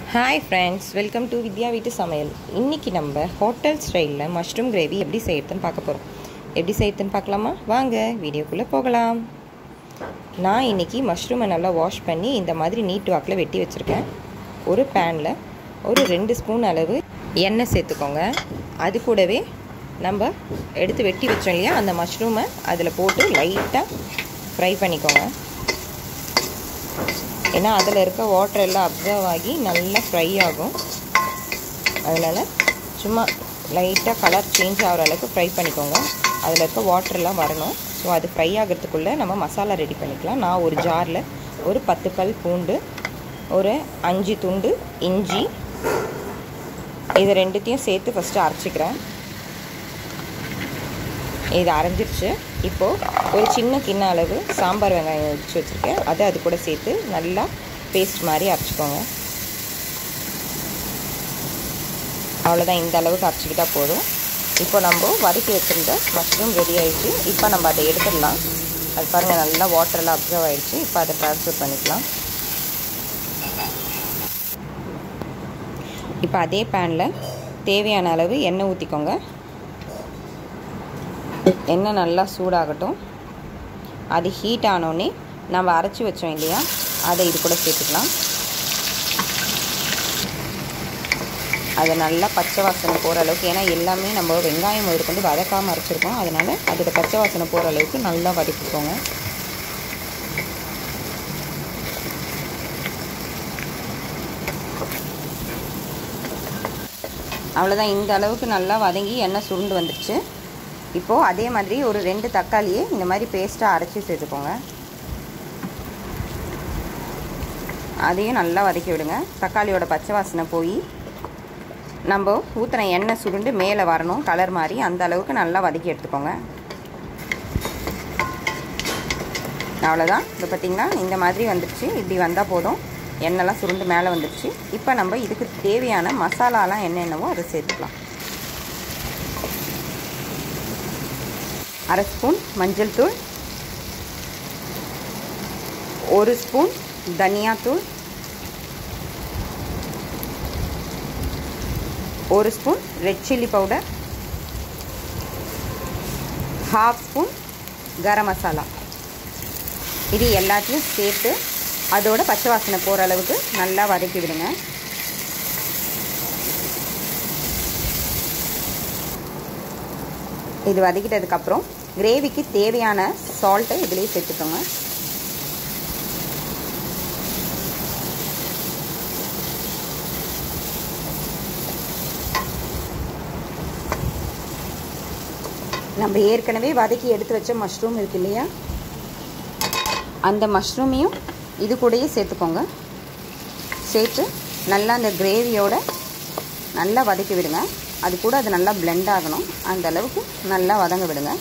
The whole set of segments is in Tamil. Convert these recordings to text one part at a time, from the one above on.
hi friends welcome to Vidya வீட்டு சமையல் இன்றைக்கி நம்ம ஹோட்டல் ஸ்டைலில் மஷ்ரூம் கிரேவி எப்படி செய்யறதுன்னு பார்க்க போகிறோம் எப்படி செய்யறதுன்னு பார்க்கலாமா வாங்க வீடியோக்குள்ளே போகலாம் நான் இன்றைக்கி மஷ்ரூமை நல்லா வாஷ் பண்ணி இந்த மாதிரி நீட் வாக்கில் வெட்டி வச்சுருக்கேன் ஒரு பேனில் ஒரு ரெண்டு ஸ்பூன் அளவு எண்ணெய் சேர்த்துக்கோங்க அது கூடவே நம்ம எடுத்து வெட்டி வச்சோம் இல்லையா அந்த மஷ்ரூமை அதில் போட்டு லைட்டாக ஃப்ரை பண்ணிக்கோங்க ஏன்னா அதில் இருக்க வாட்டர் எல்லாம் அப்சர்வ் ஆகி நல்லா ஃப்ரை ஆகும் அதனால் சும்மா லைட்டாக கலர் சேஞ்ச் ஆகிற அளவுக்கு ஃப்ரை பண்ணிக்கோங்க அதில் இருக்க வாட்டர்லாம் வரணும் ஸோ அது ஃப்ரை ஆகிறதுக்குள்ளே நம்ம மசாலா ரெடி பண்ணிக்கலாம் நான் ஒரு ஜாரில் ஒரு பத்து பல் பூண்டு ஒரு அஞ்சு துண்டு இஞ்சி இது ரெண்டுத்தையும் சேர்த்து ஃபஸ்ட்டு அரைச்சிக்கிறேன் இது அரைஞ்சிருச்சு இப்போது ஒரு சின்ன கிண்ண அளவு சாம்பார் வெங்காயம் வச்சு வச்சுருக்கேன் அதை அது கூட சேர்த்து நல்லா பேஸ்ட் மாதிரி அரைச்சிக்கோங்க அவ்வளோதான் இந்த அளவுக்கு அரைச்சிக்கிட்டா போதும் இப்போ நம்ம வதக்கி வச்சுருந்த மஷ்ரூம் ரெடி ஆகிடுச்சு இப்போ நம்ம அதை எடுத்துடலாம் அது பாருங்கள் நல்லா வாட்டரெல்லாம் அப்சர்வ் ஆகிடுச்சு இப்போ அதை ட்ரான்ஸ்ஃபர் பண்ணிக்கலாம் இப்போ அதே பேனில் தேவையான அளவு எண்ணெய் ஊற்றிக்கோங்க எண்ணெய் நல்லா சூடாகட்டும் அது ஹீட் ஆனோடனே நம்ம அரைச்சி வச்சோம் இல்லையா அதை இது கூட சேர்த்துக்கலாம் அதை நல்லா பச்சை வாசனை போகிற அளவுக்கு ஏன்னா எல்லாமே நம்ம வெங்காயம் முதற்கொண்டு வதக்காமல் அரைச்சிருக்கோம் அதனால் அதோட பச்சை வாசனை போகிற அளவுக்கு நல்லா வதக்கிக்கோங்க அவ்வளோதான் இந்த அளவுக்கு நல்லா வதங்கி எண்ணெய் சுருண்டு வந்துடுச்சு இப்போது அதே மாதிரி ஒரு ரெண்டு தக்காளியை இந்த மாதிரி பேஸ்ட்டாக அரைச்சி சேர்த்துக்கோங்க அதையும் நல்லா வதக்கி விடுங்க தக்காளியோட பச்சை வாசனை போய் நம்ம ஊற்றின எண்ணெய் சுருண்டு மேலே வரணும் கலர் மாதிரி அந்த அளவுக்கு நல்லா வதக்கி எடுத்துக்கோங்க அவ்வளோதான் இப்போ பார்த்திங்கன்னா இந்த மாதிரி வந்துடுச்சு இப்படி வந்தால் போதும் எண்ணெய்லாம் சுருண்டு மேலே வந்துடுச்சு இப்போ நம்ம இதுக்கு தேவையான மசாலாலாம் என்னென்னவோ அதை சேர்த்துக்கலாம் அரை ஸ்பூன் மஞ்சள் தூள் ஒரு ஸ்பூன் தனியாத்தூள் ஒரு spoon red chilli powder half spoon garam masala இது எல்லாத்தையும் சேர்த்து அதோட பச்சை வாசனை போகிற அளவுக்கு நல்லா வதக்கி விடுங்க இது வதக்கிட்டதுக்கப்புறம் கிரேவிக்கு தேவையான சால்ட்டை இதிலே சேர்த்துக்கோங்க நம்ம ஏற்கனவே வதக்கி எடுத்து வச்ச மஷ்ரூம் இருக்கு இல்லையா அந்த மஷ்ரூமையும் இது கூடயே சேர்த்துக்கோங்க சேர்த்து நல்லா அந்த கிரேவியோட நல்லா வதக்கி விடுங்க அது கூட அது நல்லா பிளெண்ட் ஆகணும் அந்த அளவுக்கு நல்லா வதங்க விடுங்க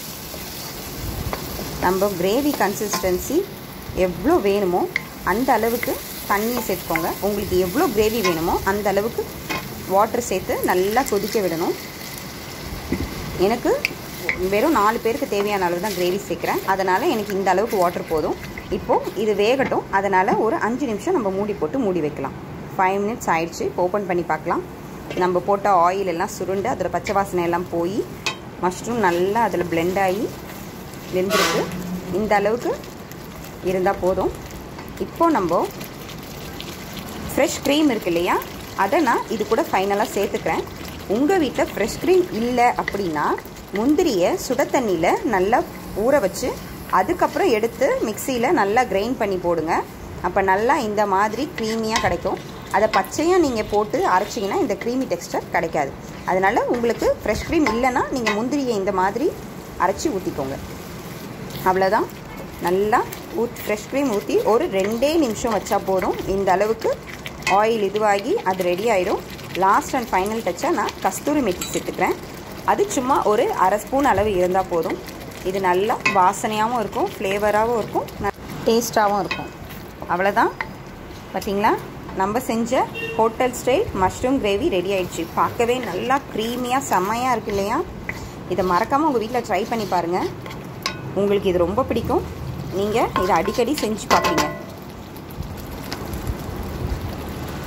நம்ம கிரேவி கன்சிஸ்டன்சி எவ்வளோ வேணுமோ அந்த அளவுக்கு தண்ணியை சேர்த்துக்கோங்க உங்களுக்கு எவ்வளோ கிரேவி வேணுமோ அந்த அளவுக்கு வாட்டர் சேர்த்து நல்லா கொதிக்க விடணும் எனக்கு வெறும் நாலு பேருக்கு தேவையான அளவு தான் கிரேவி சேர்க்குறேன் அதனால் எனக்கு இந்த அளவுக்கு வாட்டர் போதும் இப்போது இது வேகட்டும் அதனால் ஒரு அஞ்சு நிமிஷம் நம்ம மூடி போட்டு மூடி வைக்கலாம் ஃபைவ் மினிட்ஸ் ஆயிடுச்சு இப்போ ஓப்பன் பண்ணி பார்க்கலாம் நம்ம போட்ட ஆயில் எல்லாம் சுருண்டு அதில் பச்சை வாசனை எல்லாம் போய் மஷ்ரூம் நல்லா அதில் பிளெண்ட் ஆகி வெந்திருக்கு இந்த அளவுக்கு இருந்தால் போதும் இப்போது நம்ம ஃப்ரெஷ் க்ரீம் இருக்கு இல்லையா அதை நான் இது கூட ஃபைனலாக சேர்த்துக்கிறேன் உங்கள் வீட்டில் ஃப்ரெஷ் க்ரீம் இல்லை அப்படின்னா முந்திரியை சுட தண்ணியில் நல்லா ஊற வச்சு அதுக்கப்புறம் எடுத்து மிக்சியில் நல்லா கிரைண்ட் பண்ணி போடுங்க அப்போ நல்லா இந்த மாதிரி க்ரீமியாக கிடைக்கும் அதை பச்சையாக நீங்கள் போட்டு அரைச்சிங்கன்னா இந்த க்ரீமி டெக்ஸ்டர் கிடைக்காது அதனால் உங்களுக்கு ஃப்ரெஷ் க்ரீம் இல்லைன்னா நீங்கள் முந்திரியை இந்த மாதிரி அரைச்சி ஊற்றிக்கோங்க அவ்வளோதான் நல்லா ஊத் ஃப்ரெஷ் க்ரீம் ஊற்றி ஒரு ரெண்டே நிமிஷம் வச்சா போதும் இந்த அளவுக்கு ஆயில் இதுவாகி அது ரெடி ஆகிடும் லாஸ்ட் அண்ட் ஃபைனல் டச்சாக நான் கஸ்தூரி மெத்தி சேர்த்துக்கிறேன் அது சும்மா ஒரு அரை ஸ்பூன் அளவு இருந்தால் போதும் இது நல்லா வாசனையாகவும் இருக்கும் ஃப்ளேவராகவும் இருக்கும் டேஸ்ட்டாகவும் இருக்கும் அவ்வளோதான் பார்த்தீங்களா நம்ம செஞ்ச hotel style mushroom gravy ready ஆயிடுச்சு பார்க்கவே நல்லா க்ரீமியாக செம்மையாக இருக்கு இல்லையா இதை மறக்காமல் உங்கள் வீட்டில் ட்ரை பண்ணி பாருங்கள் உங்களுக்கு இது ரொம்ப பிடிக்கும் நீங்கள் இதை அடிக்கடி செஞ்சு பார்ப்பீங்க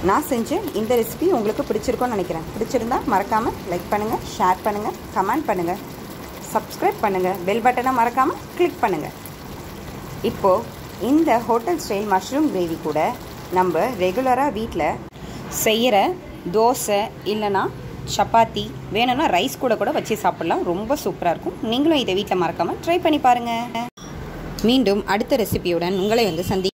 நான் செஞ்ச இந்த ரெசிபி உங்களுக்கு பிடிச்சிருக்கோன்னு நினைக்கிறேன் பிடிச்சிருந்தா மறக்காமல் லைக் பண்ணுங்கள் ஷேர் பண்ணுங்கள் கமெண்ட் பண்ணுங்கள் சப்ஸ்கிரைப் பண்ணுங்கள் பெல் பட்டனை மறக்காமல் கிளிக் பண்ணுங்கள் இப்போது இந்த ஹோட்டல் ஸ்டைல் மஷ்ரூம் கிரேவி கூட நம்ம ரெகுலராக வீட்டில் செய்கிற தோசை இல்லைன்னா சப்பாத்தி வேணும்னா ரைஸ் கூட கூட வச்சு சாப்பிட்லாம் ரொம்ப சூப்பராக இருக்கும் நீங்களும் இதை வீட்டில் மறக்காமல் ட்ரை பண்ணி பாருங்கள் மீண்டும் அடுத்த ரெசிபியுடன் உங்களை வந்து சந்தி